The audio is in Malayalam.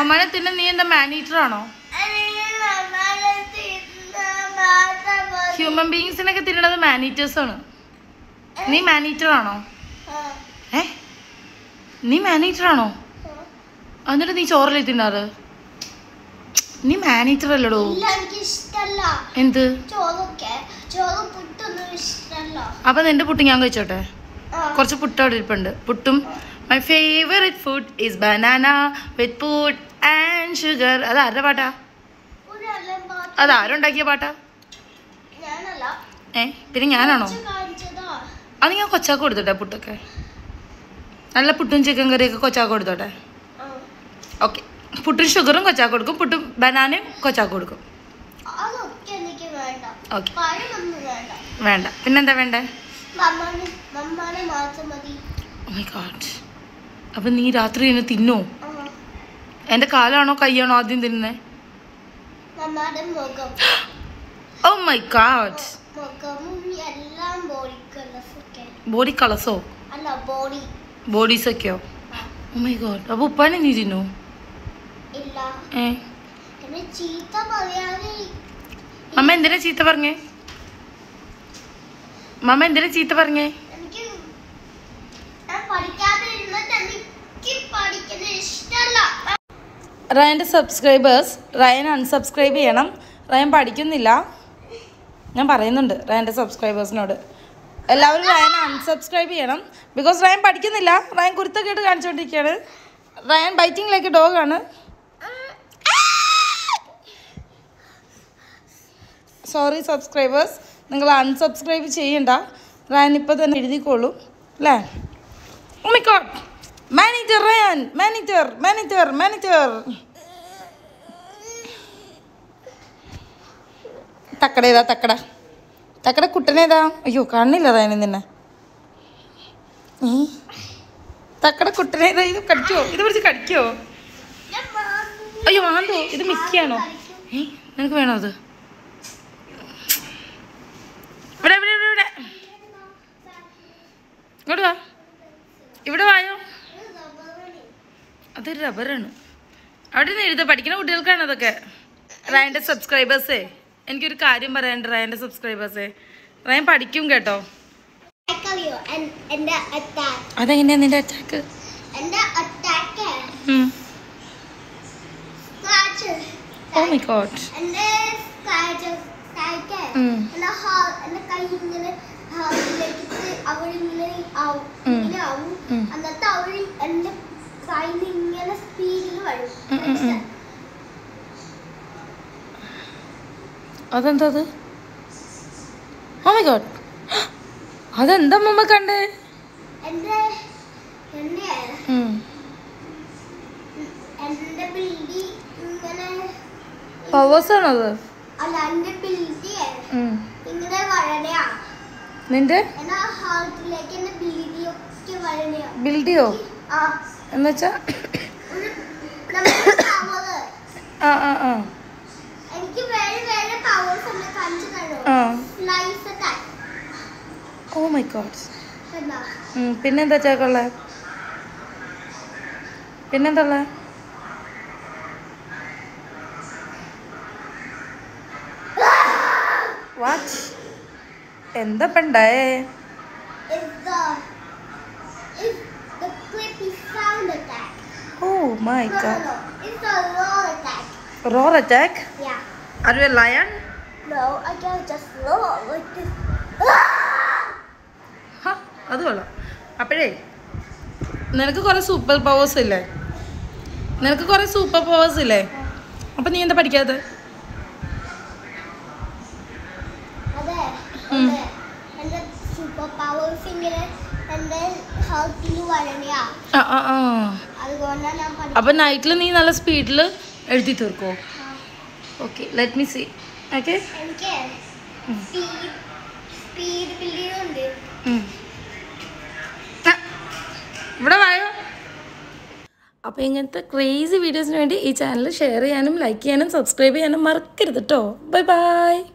മമ്മനെ തിന്നെ നീ എന്താ മാനീറ്റർ ആണോ ഹ്യൂമൻ ബീങ്സിനൊക്കെ തിന്നണത് മാനീറ്റേഴ്സ് ആണ് നീ മാനീറ്റർ ആണോ ഏ നീ മാനീറ്റർ ആണോ എന്നിട്ട് നീ ചോറല്ലേ തിന്നാറ് നീ മാനീറ്റർ അല്ലടോ ഇല്ല എനിക്ക് ഇഷ്ടല്ല എന്ത് ചോറൊക്കെ ചോറ് പുട്ടൊന്നും ഇഷ്ടല്ല അപ്പൊ നിന്റെ പുട്ട് ഞാൻ കഴിച്ചോട്ടെ ആ. കുറച്ച് പുട്ട് അവിടെ ഇരിപ്പുണ്ട് പുട്ടും my favourite food is banana with puttu and sugar അത് ആരുടെ പാട്ടാ ഒരു എല്ലാം പാത്രം അത് ആരുണ്ടാക്കിയ പാട്ടാ ഞാനല്ല ഏ പിന്നെ ഞാനാണോ കൊച്ചു കാണിച്ചതാ അത് ഞാൻ കൊച്ചാക്ക് കൊടുത്തോട്ടെ പുട്ടൊക്കെ നല്ല പുട്ടും ചിക്കൻ കറിയൊക്കെ കൊച്ചാക്ക് കൊടുത്തോട്ടെ ആ. ഓക്കെ പുട്ടും ഷുഗറും കൊച്ചാക്ക് കൊടുക്കും പുട്ടും ബനാനയും കൊച്ചാക്ക് കൊടുക്കും അതൊക്കെ എനിക്ക് വേണ്ട ഓക്കെ പഴമൊന്നും വേണ്ട വേണ്ട പിന്നെന്താ വേണ്ടേ മമ്മാനെ മമ്മാനെ മാത്രം മതി ഓ മൈ ഗാഡ് അപ്പം നീ രാത്രി എന്നെ തിന്നോ ആ. എൻ്റെ കാലാണോ കൈയാണോ ആദ്യം തിന്നുന്നേ മമ്മാടെ മുഖം ഓ മൈ ഗാഡ് മുഖവും എല്ലാം ബോഡി കളസൊക്കെ ബോഡി കളസോ അല്ല ബോഡി ബോഡീസൊക്കെയോ ഓ മൈ ഗോഡ് അപ്പോൾ ഉപ്പാനെ നീ തിന്നോ ഇല്ല ഏ എന്നെ ചീത്ത പറയാതെ മമ്മ എന്തിനാ ചീത്ത പറഞ്ഞേ മമ്മ എന്തിനാ ചീത്ത പറഞ്ഞേ എനിക്ക് ഞാൻ പഠിക്കാതെ ഇരുന്നിട്ട് എനിക്ക് പഠിക്കുന്നത് ഇഷ്ടമല്ല റയൻ്റെ സബ്സ്ക്രൈബേഴ്സ് റയൻ അൺസബ്സ്ക്രൈബ് ചെയ്യണം റയൻ പഠിക്കുന്നില്ല ഞാൻ പറയുന്നുണ്ട് റയൻ്റെ സബ്സ്ക്രൈബേഴ്സിനോട് എല്ലാവരും റയനെ അൺസബ്സ്ക്രൈബ് ചെയ്യണം ബിക്കോസ് റയൻ പഠിക്കുന്നില്ല റയൻ കുരുത്തക്കേട്ട് കാണിച്ചുകൊണ്ടിരിക്കുകയാണ് റയൻ ബൈറ്റിംഗ് ഡോഗാണ് സോറി സബ്സ്ക്രൈബേഴ്സ് നിങ്ങൾ അൺസബ്സ്ക്രൈബ് ചെയ്യണ്ട റയൻ ഇപ്പോൾ തന്നെ എഴുതിക്കോളൂ അല്ലേ Oh my god! Manager Ryan! Manager! Manager! Manager! തക്കട ഏതാ തക്കട തക്കട കുട്ടനേതാ അയ്യോ കാണില്ല റയന് നിന്നെ ഏ? തക്കട കുട്ടനേതാ ഇത് കടിക്കോ ഇത് പിടിച്ച് കടിക്കോ ഞാൻ മാങ്ങ അയ്യോ ആന്തോ ഇത് മിക്കിയാണോ ഏ നിനക്ക് വേണോ അത് ഇവിടെ ഇവിടെ ഇവിടെ ഇവിടെ ഇങ്ങോട്ട് വാ ഇവിടെ വായോ അത് റബ്ബറാണ് അവിടെ നിന്ന് എഴുത പഠിക്കുന്ന കുട്ടികൾക്കാണ് അതൊക്കെ റയൻ്റെ സബ്സ്ക്രൈബേഴ്സേ എനിക്കൊരു കാര്യം പറയാനുണ്ട് റയൻ്റെ സബ്സ്ക്രൈബേഴ്സേ റയൻ പഠിക്കും കേട്ടോ അറിയോ എന്റെ അറ്റാക്ക് അതെങ്ങനെയാ നിന്റെ അറ്റാക്ക് എന്റെ attack scratch oh my god എന്റെ സ്ക്രാച്ച് സ്ക്രാച്ച് ഉം. എന്റെ ഹാൾ എന്റെ കൈ ഇങ്ങനെ ഹാളിലേക്ക് അവളിങ്ങനെ ആവും ഉം. ഇങ്ങനെ ആവും ഉം. എന്നിട്ട് അവൾ എന്റെ കയ്യിൽ ഇങ്ങനെ സ്പീഡിൽ വരും ഉം, ഉം, ഉം. അതെന്താ അത് ഓ മൈ ഗോഡ് അതെന്താ മമ്മ കണ്ടേ എന്റെ എന്റെ ഉം. എന്റെ ബിൽഡി ഇങ്ങനെ പവേഴ്സ് ആണോ അത് അല്ല എന്റെ ബിൽഡി ഉം. ഇങ്ങനെ വരണയാ നിന്റെ എന്റെ ഹാർട്ടിലേക്ക് എന്റെ ബിൽഡി ഒക്കെ വരണയാ ബിൽഡിയോ ആ എന്നുവെച്ചാ ഒരു നമ്മുടെ power. ആ ആ ആ എനിക്ക് വേറെ വേറെ പവേഴ്സ് ഉണ്ട് കാണിച്ചു തരോ ആ life attack oh my god എന്താ പിന്നെന്താ ചേക്കുള്ള പിന്നെന്താ ഉള്ളെ? What? എന്താ പണ്ടായേ is the is the creepy sound attack. Oh my No, no, god no. It's a roar attack. Roar attack Yeah. Are you a lion No, I can just roar like this. അത് കൊള്ളാം അപ്പോഴേ നിനക്ക് കുറേ സൂപ്പർ പവേഴ്സ് ഇല്ലേ നിനക്ക് കുറേ സൂപ്പർ പവേഴ്സ് ഇല്ലേ അപ്പം നീ എന്താ പഠിക്കാത്തത് അതെ ഉം. അതെ എന്റെ സൂപ്പർ പവേഴ്സ് ഇങ്ങനെ എന്റെ ഹൗസിൽ വരണയാ ആ ആ ആ അതുകൊണ്ടാണ് ഞാൻ പഠിക്കുന്നത് അപ്പം നൈറ്റിൽ നീ നല്ല സ്പീഡിൽ എഴുതി തീർക്കോ okay let me see okay എനിക്ക് ഉം. സ്പീഡ് സ്പീഡ് ബിൽഡിംഗ് ഉണ്ട് ഇവിടെ വായോ അപ്പോൾ ഇങ്ങനത്തെ ക്രേസി വീഡിയോസിന് വേണ്ടി ഈ ചാനൽ ഷെയർ ചെയ്യാനും ലൈക്ക് ചെയ്യാനും സബ്സ്ക്രൈബ് ചെയ്യാനും മറക്കരുത് കേട്ടോ ബൈ ബൈ